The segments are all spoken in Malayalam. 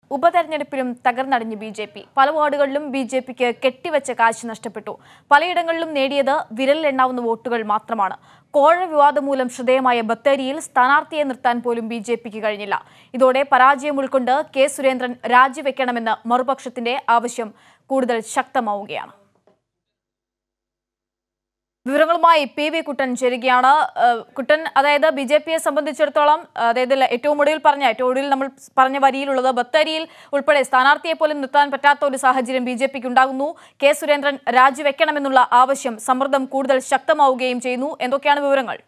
ഉപതെരഞ്ഞെടുപ്പിലും തകർന്നടിഞ്ഞ് ബി ജെ പി പല വാർഡുകളിലും ബി ജെ പിക്ക് കെട്ടിവെച്ച കാശ് നഷ്ടപ്പെട്ടു പലയിടങ്ങളിലും നേടിയത് വിരലിലെണ്ണാവുന്ന വോട്ടുകൾ മാത്രമാണ് കോഴ വിവാദം മൂലം ശ്രദ്ധേയമായ ബത്തേരിയിൽ സ്ഥാനാർത്ഥിയെ നിർത്താൻ പോലും ബി ജെ പിക്ക് കഴിഞ്ഞില്ല ഇതോടെ പരാജയം ഉൾക്കൊണ്ട് കെ സുരേന്ദ്രൻ രാജിവെക്കണമെന്ന് മറുപക്ഷത്തിന്റെ ആവശ്യം കൂടുതൽ ശക്തമാവുകയാണ് വിവരങ്ങളുമായി പി വി കുട്ടൻ ചേരുകയാണ് ഏഹ് കുട്ടൻ അതായത് ബി ജെ പിയെ സംബന്ധിച്ചിടത്തോളം അതായത് ല- ഏറ്റവും ഒടുവിൽ പറഞ്ഞ ഏറ്റവും ഒടുവിൽ നമ്മൾ പറഞ്ഞ വരിയിലുള്ളത് ബത്തേരിയിൽ ഉൾപ്പെടെ സ്ഥാനാർത്ഥിയെ പോലും നിർത്താൻ പറ്റാത്ത ഒരു സാഹചര്യം ബി ജെ പിക്ക് ഉണ്ടാകുന്നു കെ സുരേന്ദ്രൻ രാജിവെക്കണമെന്നുള്ള ആവശ്യം സമ്മർദ്ദം കൂടുതൽ ശക്തമാവുകയും ചെയ്യുന്നു എന്തൊക്കെയാണ് വിവരങ്ങൾ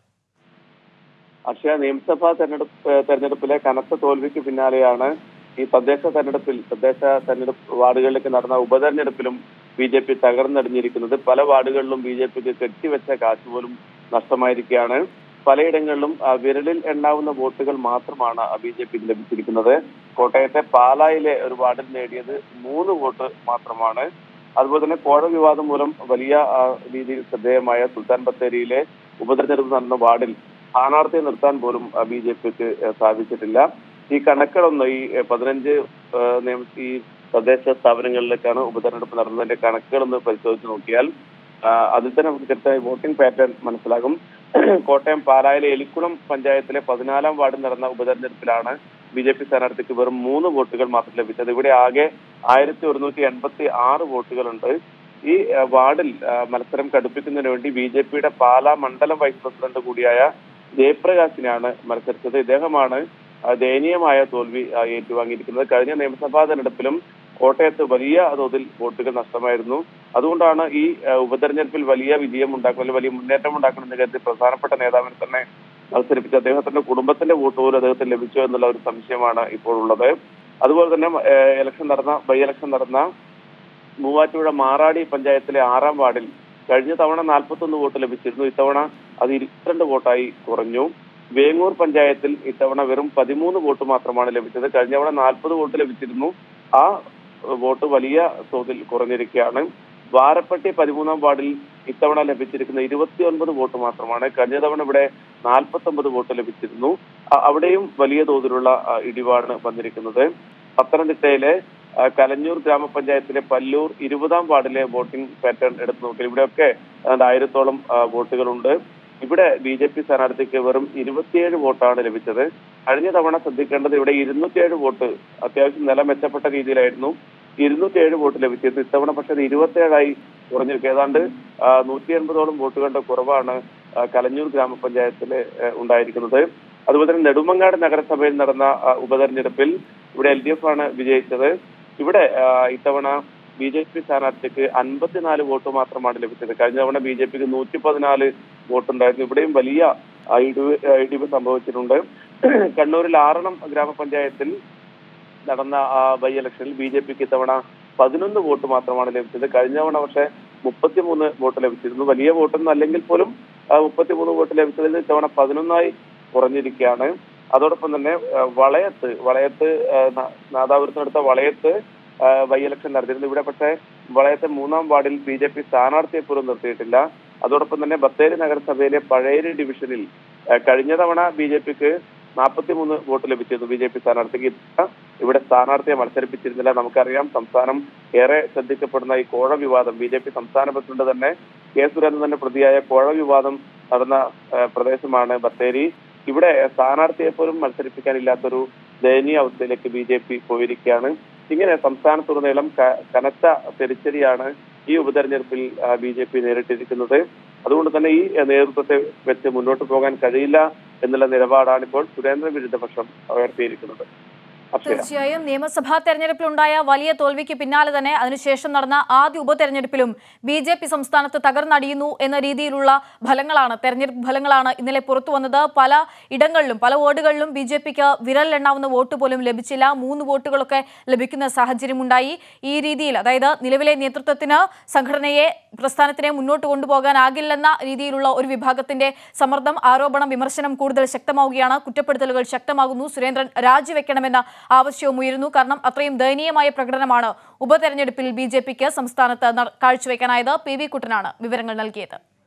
അക്ഷയ നിയമസഭാ തെരഞ്ഞെടുപ്പ് തെരഞ്ഞെടുപ്പിലെ കനത്ത തോൽവിക്ക് പിന്നാലെയാണ് ഈ തദ്ദേശ തെരഞ്ഞെടുപ്പിൽ തദ്ദേശ തെരഞ്ഞെടുപ്പ് വാർഡുകളിലേക്ക് നടന്ന ഉപതെരഞ്ഞെടുപ്പിലും ബി ജെ പി തകർന്നടിഞ്ഞിരിക്കുന്നത് പല വാർഡുകളിലും ബി ജെ പിക്ക് കെട്ടിവെച്ച കാശ് പോലും നഷ്ടമായിരിക്കുകയാണ് പലയിടങ്ങളിലും ആ, വിരലിൽ എണ്ണാവുന്ന വോട്ടുകൾ മാത്രമാണ് ബി ജെ പിക്ക് ലഭിച്ചിരിക്കുന്നത് കോട്ടയത്തെ പാലായിലെ ഒരു വാർഡിൽ നേടിയത് മൂന്ന് വോട്ട് മാത്രമാണ് അതുപോലെ തന്നെ കോഴ വിവാദം മൂലം വലിയ ആ, രീതിയിൽ ശ്രദ്ധേയമായ സുൽത്താൻ ബത്തേരിയിലെ ഉപതെരഞ്ഞെടുപ്പ് നടന്ന വാർഡിൽ സ്ഥാനാർത്ഥിയെ നിർത്താൻ പോലും ബി ജെ പിക്ക് സാധിച്ചിട്ടില്ല ഈ കണക്കുകളൊന്ന് ഈ ഏഹ്, പതിനഞ്ച് ഏഹ്, നിയമ ഈ തദ്ദേശ സ്ഥാപനങ്ങളിലേക്കാണ് ഉപതെരഞ്ഞെടുപ്പ് നടന്നതിന്റെ കണക്കുകളൊന്ന് പരിശോധിച്ച് നോക്കിയാൽ ആ, അതിൽ തന്നെ നമുക്ക് കൃത്യമായി വോട്ടിംഗ് പാറ്റേൺ മനസ്സിലാകും കോട്ടയം പാലായിലെ എലിക്കുളം പഞ്ചായത്തിലെ പതിനാലാം വാർഡിൽ നടന്ന ഉപതെരഞ്ഞെടുപ്പിലാണ് ബി ജെ പി സ്ഥാനാർത്ഥിക്ക് വെറും മൂന്ന് വോട്ടുകൾ മാത്രം ലഭിച്ചത് ഇവിടെ ആകെ ആയിരത്തി ഒരുന്നൂറ്റി എൺപത്തി ആറ് വോട്ടുകളുണ്ട് ഈ ആ, വാർഡിൽ ആ, മത്സരം കടുപ്പിക്കുന്നതിന് വേണ്ടി ബി ജെ പിയുടെ പാലാ മണ്ഡലം വൈസ് പ്രസിഡന്റ് കൂടിയായ ജയപ്രകാശിനെയാണ് മത്സരിച്ചത് ഇദ്ദേഹമാണ് ആ, ദയനീയമായ തോൽവി ആ, ഏറ്റുവാങ്ങിയിരിക്കുന്നത് കഴിഞ്ഞ നിയമസഭാ തെരഞ്ഞെടുപ്പിലും കോട്ടയത്ത് വലിയ തോതിൽ വോട്ടുകൾ നഷ്ടമായിരുന്നു അതുകൊണ്ടാണ് ഈ ആ, ഉപതെരഞ്ഞെടുപ്പിൽ വലിയ വിജയം ഉണ്ടാക്കണം അല്ലെങ്കിൽ വലിയ മുന്നേറ്റം ഉണ്ടാക്കണം എന്ന കാര്യത്തിൽ പ്രധാനപ്പെട്ട നേതാവിനെ തന്നെ മത്സരിപ്പിച്ച് അദ്ദേഹത്തിന്റെ കുടുംബത്തിന്റെ വോട്ട് പോലും അദ്ദേഹത്തിന് ലഭിച്ചു എന്നുള്ള ഒരു സംശയമാണ് ഇപ്പോൾ ഉള്ളത് അതുപോലെ തന്നെ ഏഹ്, ഇലക്ഷൻ നടന്ന ബൈ ഇലക്ഷൻ നടന്ന മൂവാറ്റുപുഴ മാറാടി പഞ്ചായത്തിലെ ആറാം വാർഡിൽ കഴിഞ്ഞ തവണ നാൽപ്പത്തൊന്ന് വോട്ട് ലഭിച്ചിരുന്നു ഇത്തവണ അത് ഇരുപത്തിരണ്ട് വോട്ടായി കുറഞ്ഞു വേങ്ങൂർ പഞ്ചായത്തിൽ ഇത്തവണ വെറും പതിമൂന്ന് വോട്ട് മാത്രമാണ് ലഭിച്ചത് കഴിഞ്ഞ തവണ നാൽപ്പത് വോട്ട് ലഭിച്ചിരുന്നു ആ വോട്ട് വലിയ തോതിൽ കുറഞ്ഞിരിക്കുകയാണ് വാരപ്പട്ടി പതിമൂന്നാം വാർഡിൽ ഇത്തവണ ലഭിച്ചിരിക്കുന്ന ഇരുപത്തിയൊൻപത് വോട്ട് മാത്രമാണ് കഴിഞ്ഞ തവണ ഇവിടെ നാൽപ്പത്തൊമ്പത് വോട്ട് ലഭിച്ചിരുന്നു അ- അവിടെയും വലിയ തോതിലുള്ള ആ, ഇടിവാണ് വന്നിരിക്കുന്നത് പത്തനംതിട്ടയിലെ ആ, കലഞ്ഞൂർ ഗ്രാമപഞ്ചായത്തിലെ പല്ലൂർ ഇരുപതാം വാർഡിലെ വോട്ടിംഗ് പാറ്റേൺ എടുത്തു നോക്കിയാൽ ഇവിടെയൊക്കെ ഏതാണ്ട് ആയിരത്തോളം ആ, വോട്ടുകളുണ്ട് ഇവിടെ ബി ജെ പി സ്ഥാനാർത്ഥിക്ക് വെറും ഇരുപത്തിയേഴ് വോട്ടാണ് ലഭിച്ചത് കഴിഞ്ഞ തവണ ശ്രദ്ധിക്കേണ്ടത് ഇവിടെ ഇരുന്നൂറ്റിയേഴ് വോട്ട് അത്യാവശ്യം നില മെച്ചപ്പെട്ട രീതിയിലായിരുന്നു ഇരുന്നൂറ്റിയേഴ് വോട്ട് ലഭിച്ചിരുന്നു ഇത്തവണ പക്ഷേ അത് ഇരുപത്തിയേഴായി കുറഞ്ഞിരിക്കും ഏതാണ്ട് നൂറ്റി എൺപതോളം വോട്ടുകളുടെ കുറവാണ് ആ, കലഞ്ഞൂർ ഗ്രാമപഞ്ചായത്തിൽ ഉണ്ടായിരിക്കുന്നത് അതുപോലെ തന്നെ നെടുമങ്ങാട് നഗരസഭയിൽ നടന്ന ആ, ഉപതെരഞ്ഞെടുപ്പിൽ ഇവിടെ എൽ ഡി എഫ് ആണ് വിജയിച്ചത് ഇവിടെ ആ, ഇത്തവണ ബി ജെ പി സ്ഥാനാർത്ഥിക്ക് അൻപത്തിനാല് വോട്ട് മാത്രമാണ് ലഭിച്ചത് കഴിഞ്ഞ തവണ ബി ജെ പിക്ക് നൂറ്റി പതിനാല് വോട്ടുണ്ടായിരുന്നു ഇവിടെയും വലിയ ആ, ഇടിവ് ആ, ഇടിവ് സംഭവിച്ചിട്ടുണ്ട് കണ്ണൂരിൽ ആറളം ഗ്രാമപഞ്ചായത്തിൽ നടന്ന ആ ബൈ ഇലക്ഷനിൽ ബി ജെ പിക്ക് ഇത്തവണ പതിനൊന്ന് വോട്ട് മാത്രമാണ് ലഭിച്ചത് കഴിഞ്ഞ തവണ പക്ഷേ മുപ്പത്തിമൂന്ന് വോട്ട് ലഭിച്ചിരുന്നു വലിയ വോട്ടൊന്നും അല്ലെങ്കിൽ പോലും ആ, മുപ്പത്തിമൂന്ന് വോട്ട് ലഭിച്ചതിൽ ഇത്തവണ പതിനൊന്നായി കുറഞ്ഞിരിക്കുകയാണ് അതോടൊപ്പം തന്നെ ആ, വളയത്ത് വളയത്ത് ആ, നാ- നാദാപുരത്തിനടുത്ത വളയത്ത് ആ, ബൈ ഇലക്ഷൻ നടത്തിയിരുന്നു ഇവിടെ പക്ഷേ വളയത്തെ മൂന്നാം വാർഡിൽ ബി ജെ പി സ്ഥാനാർത്ഥിയെ പോലും നിർത്തിയിട്ടില്ല അതോടൊപ്പം തന്നെ ബത്തേരി നഗരസഭയിലെ പഴയരി ഡിവിഷനിൽ ആ, കഴിഞ്ഞ തവണ ബി ജെ പിക്ക് നാൽപ്പത്തിമൂന്ന് വോട്ട് ലഭിച്ചിരുന്നു ബി ജെ പി സ്ഥാനാർത്ഥിക്ക് ഇത്തവണ ഇവിടെ സ്ഥാനാർത്ഥിയെ മത്സരിപ്പിച്ചിരുന്നില്ല നമുക്കറിയാം സംസ്ഥാനം ഏറെ ശ്രദ്ധിക്കപ്പെടുന്ന ഈ കോഴ വിവാദം ബി ജെ പി സംസ്ഥാന പ്രസിഡന്റ് തന്നെ കെ സുരേന്ദ്രൻ തന്നെ പ്രതിയായ കോഴ വിവാദം നടന്ന ആ, പ്രദേശമാണ് ബത്തേരി ഇവിടെ സ്ഥാനാർത്ഥിയെ പോലും മത്സരിപ്പിക്കാനില്ലാത്തൊരു ദയനീയ അവസ്ഥയിലേക്ക് ബി ജെ പി പോയിരിക്കുകയാണ് ഇങ്ങനെ സംസ്ഥാനത്തുടനീളം ക- കനത്ത തിരിച്ചടിയാണ് ഈ ഉപതെരഞ്ഞെടുപ്പിൽ ബി ജെ പി നേരിട്ടിരിക്കുന്നത് അതുകൊണ്ട് തന്നെ ഈ ആ, നേതൃത്വത്തെ വെച്ച് മുന്നോട്ട് പോകാൻ കഴിയില്ല എന്നുള്ള നിലപാടാണ് ഇപ്പോൾ സുരേന്ദ്ര വിരുദ്ധ പക്ഷം ഉയർത്തിയിരിക്കുന്നത് അക്ഷയ തീർച്ചയായും നിയമസഭാ തെരഞ്ഞെടുപ്പിലുണ്ടായ വലിയ തോൽവിക്ക് പിന്നാലെ തന്നെ അതിനുശേഷം നടന്ന ആദ്യ ഉപതെരഞ്ഞെടുപ്പിലും ബി ജെ പി സംസ്ഥാനത്ത് തകർന്നടിയുന്നു എന്ന രീതിയിലുള്ള ഫലങ്ങളാണ് തെരഞ്ഞെടുപ്പ് ഫലങ്ങളാണ് ഇന്നലെ പുറത്തു വന്നത് പല ഇടങ്ങളിലും പല വാർഡുകളിലും ബി ജെ പിക്ക് വിരലിലെണ്ണാവുന്ന വോട്ട് പോലും ലഭിച്ചില്ല മൂന്ന് വോട്ടുകളൊക്കെ ലഭിക്കുന്ന സാഹചര്യമുണ്ടായി ഈ രീതിയിൽ അതായത് നിലവിലെ നേതൃത്വത്തിന് സംഘടനയെ പ്രസ്ഥാനത്തിനെ മുന്നോട്ട് കൊണ്ടുപോകാനാകില്ലെന്ന രീതിയിലുള്ള ഒരു വിഭാഗത്തിന്റെ സമ്മർദ്ദം ആരോപണം വിമർശനം കൂടുതൽ ശക്തമാവുകയാണ് കുറ്റപ്പെടുത്തലുകൾ ശക്തമാകുന്നു സുരേന്ദ്രൻ രാജിവെക്കണമെന്ന ആവശ്യവും ഉയരുന്നു കാരണം അത്രയും ദയനീയമായ പ്രകടനമാണ് ഉപതെരഞ്ഞെടുപ്പിൽ ബി ജെ പിക്ക് സംസ്ഥാനത്ത് നട- കാഴ്ചവെക്കാനായത് പി വി കുട്ടനാണ് വിവരങ്ങൾ നൽകിയത്